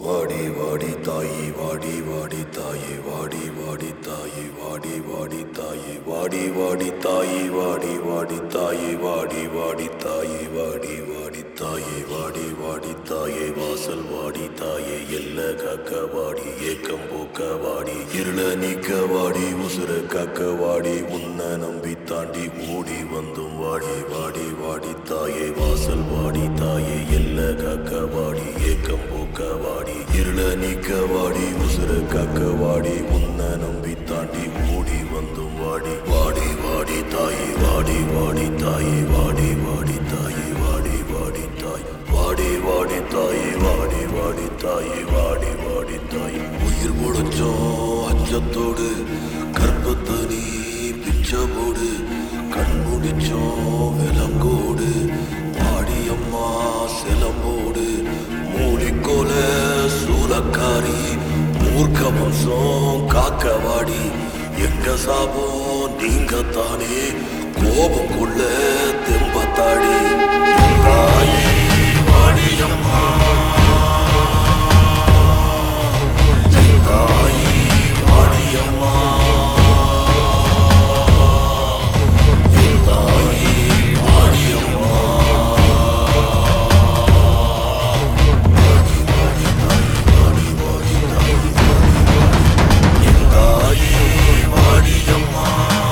வாடி வாடி தாயி வாடி வாடி தாயி வாடி வாடி தாயி வாடி வாடி தாயி வாடி வாடி தாயி வாடி வாடி தாயி வாடி வாடி தாயி வாடி வாடி தாயி வாடி வாடி தாயே வாசல் வாடி தாயே எல்ல காக்க வாடி ஏக்கம் போக்க வாடி இருள நீக்க வாடி உசுர காக்க வாடி உன்னை நம்பி தாண்டி ஓடி வந்தும் வாடி வாடி வாடி தாயே வாசல் வாடி தாயே எல்ல காக்க வாடி ஏக்கம் போக்க வாடி இருள நீக்க வாடி உசுர காக்க வாடி உன்னை நம்பி தாண்டி ஓடி வந்தும் வாடி வாடி வாடி தாயே வாடி வாடி தாயே வாடி வாடி தாயே வாடி வாடி தாய் வாடி வாடி தாயே வாடி வாடி தாயே வாடி வாடி தாய் உயிர் முடிச்சோம் அச்சத்தோடு கற்பத்தை நீ பிச்சை போடு கண் முடிச்சோம் விலங்கோடு வாடியம்மா சிலம்போடு மூலிக்கோல சூலக்காரி மூர்க்க வம்சம் காக்கவாடி எங்க சாபம் நீங்க தானே கோபம் கொள்ள தெம்பத்தாடி தாயே வாடியம்மா தாயே வாடியம்மா தாயே வாடியம்மா தாயே வாடியம்மா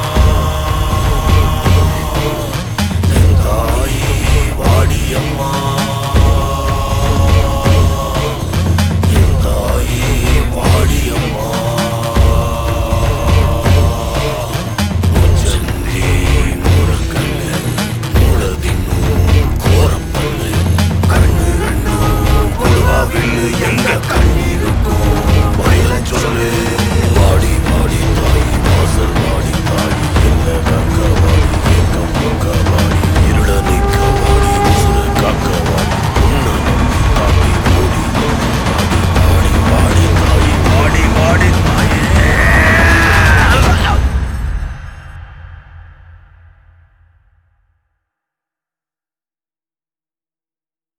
தாயே வாடியம்மா தாயே வாடியம்மா முச்சந்தி முழக்கல்லு முழதின்னும் கோரப்பல்லு கண்ணு ரெண்டும் கொடுவாவில்லு எங்க கண்ணு